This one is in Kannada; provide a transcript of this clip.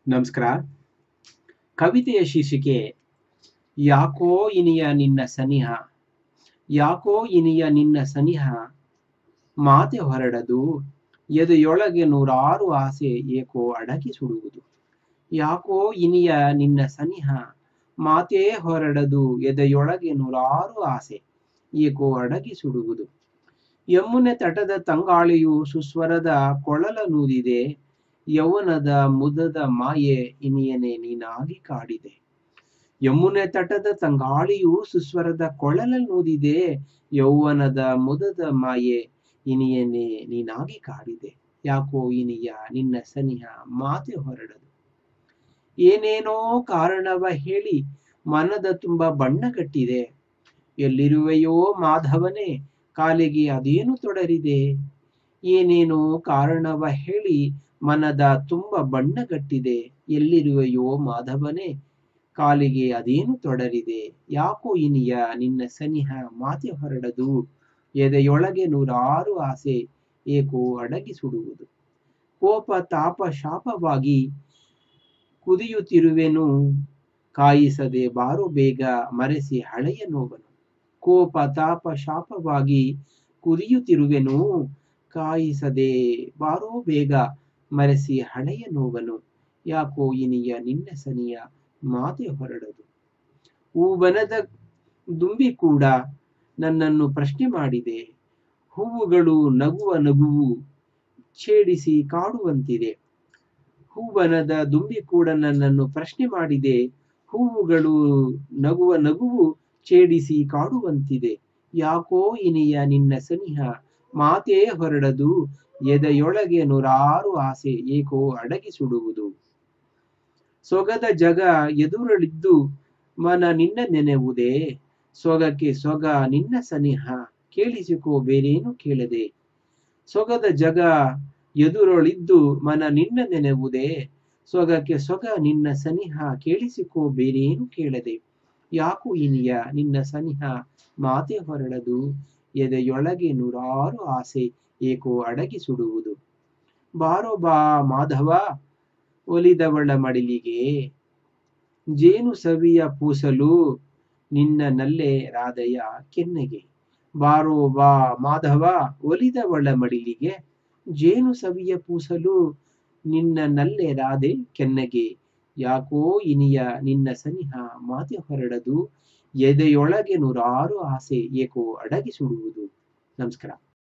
ನಮಸ್ಕಾರ ಕವಿತೆಯ ಶೀರ್ಷಿಕೆ ಯಾಕೋ ಇನಿಯ ನಿನ್ನ ಸನಿಹ ಯಾಕೋ ಇನಿಯ ನಿನ್ನ ಸನಿಹ ಮಾತೆ ಹೊರಡದು ಎದೆಯೊಳಗೆ ನೂರಾರು ಆಸೆ ಏಕೋ ಅಡಗಿ ಸುಡುವುದು ಯಾಕೋ ಇನಿಯ ನಿನ್ನ ಸನಿಹ ಮಾತೇ ಹೊರಡದು ಎದೆಯೊಳಗೆ ನೂರಾರು ಆಸೆ ಏಕೋ ಅಡಗಿ ಸುಡುವುದು ಯಮುನೆ ತಟದ ತಂಗಾಳಿಯು ಸುಸ್ವರದ ಕೊಳಲ ನೂದಿದೆ ಯೌವನದ ಮುದದ ಮಾಯೆ ಇನಿಯನೆ ನೀನಾಗಿ ಕಾಡಿದೆ ಯಮುನೆ ತಟದ ತಂಗಾಳಿಯು ಸುಸ್ವರದ ಕೊಳಲ ನೂದಿದೆ ಯೌವನದ ಮುದದ ಮಾಯೆ ಇನಿಯನೆ ನೀನಾಗಿ ಕಾಡಿದೆ ಯಾಕೋ ಇನಿಯ ನಿನ್ನ ಸನಿಹ ಮಾತೆ ಹೊರಡದು ಏನೇನೋ ಕಾರಣವ ಹೇಳಿ ಮನದ ತುಂಬ ಬಣ್ಣ ಕಟ್ಟಿದೆ ಎಲ್ಲಿರುವೆಯೋ ಮಾಧವನೇ ಕಾಲಿಗೆ ಅದೇನು ತೊಡರಿದೆ ಏನೇನೋ ಕಾರಣವ ಹೇಳಿ ಮನದ ತುಂಬ ಬಣ್ಣಗಟ್ಟಿದೆ ಎಲ್ಲಿರುವೆಯೋ ಮಾಧವನೇ ಕಾಲಿಗೆ ಅದೇನು ತೊಡರಿದೆ ಯಾಕೋ ಇನಿಯ ನಿನ್ನ ಸನಿಹ ಮಾತೆ ಹೊರಡದು ಎದೆಯೊಳಗೆ ನೂರಾರು ಆಸೆ ಏಕೋ ಅಡಗಿ ಸುಡುವುದು ಕೋಪ ತಾಪ ಶಾಪವಾಗಿ ಕುದಿಯುತ್ತಿರುವೆನು ಕಾಯಿಸದೆ ಬಾರೋ ಬೇಗ ಮರೆಸಿ ಹಳೆಯ ನೋವನು ಕೋಪ ತಾಪ ಶಾಪವಾಗಿ ಕುದಿಯುತ್ತಿರುವೆನು ಕಾಯಿಸದೆ ಬಾರೋ ಬೇಗ ಮರೆಸಿ ಹಳೆಯ ನೋವನು ಯಾಕೋ ಇನಿಯ ನಿನ್ನ ಸನಿಯ ಮಾತೆ ಹೊರಡದು ಹೂವನದ ದುಂಬಿ ಕೂಡ ನನ್ನನ್ನು ಪ್ರಶ್ನೆ ಮಾಡಿದೆ ಹೂವುಗಳು ನಗುವ ನಗುವು ಛೇಡಿಸಿ ಕಾಡುವಂತಿದೆ ಹೂವನದ ದುಂಬಿ ಕೂಡ ನನ್ನನ್ನು ಪ್ರಶ್ನೆ ಮಾಡಿದೆ ಹೂವುಗಳು ನಗುವ ನಗುವು ಛೇಡಿಸಿ ಕಾಡುವಂತಿದೆ ಯಾಕೋ ಇನಿಯ ನಿನ್ನ ಸನಿಹ ಮಾತೇ ಹೊರಡದು ಎದೆಯೊಳಗೆ ನೂರಾರು ಆಸೆ ಏಕೋ ಅಡಗಿ ಸುಡುವುದು ಸೊಗದ ಜಗ ಎದುರಳಿದ್ದು ಮನ ನಿನ್ನ ನೆನೆವುದೇ ಸೊಗಕ್ಕೆ ಸೊಗ ನಿನ್ನ ಸನಿಹ ಕೇಳಿಸಿಕೋ ಬೇರೇನು ಕೇಳದೆ ಸೊಗದ ಜಗ ಎದುರೊಳಿದ್ದು ಮನ ನಿನ್ನ ನೆನೆವುದೇ ಸೊಗಕ್ಕೆ ಸೊಗ ನಿನ್ನ ಸನಿಹ ಕೇಳಿಸಿಕೋ ಬೇರೇನು ಕೇಳದೆ ಯಾಕೋ ಇನಿಯ ನಿನ್ನ ಸನಿಹ ಮಾತೆ ಹೊರಡದು ಎದೆಯೊಳಗೆ ನೂರಾರು ಆಸೆ ಏಕೋ ಅಡಗಿ ಸುಡುವುದು ಬಾರೋ ಬಾ ಮಾಧವ ಒಲಿದವಳ ಮಡಿಲಿಗೆ ಜೇನು ಸವಿಯ ಪೂಸಲು ನಿನ್ನ ನಲ್ಲೆ ರಾಧೆಯ ಕೆನ್ನೆಗೆ ಬಾರೋ ಬಾ ಮಾಧವ ಒಲಿದವಳ ಮಡಿಲಿಗೆ ಜೇನು ಸವಿಯ ಪೂಸಲು ನಿನ್ನ ನಲ್ಲೆ ರಾಧೆ ಕೆನ್ನೆಗೆ ಯಾಕೋ ಇನಿಯ ನಿನ್ನ ಸನಿಹ ಮಾತೆ ಹೊರಡದು ಎದೆಯೊಳಗೆ ನೂರಾರು ಆಸೆ ಏಕೋ ಅಡಗಿ ಸುಡುವುದು ನಮಸ್ಕಾರ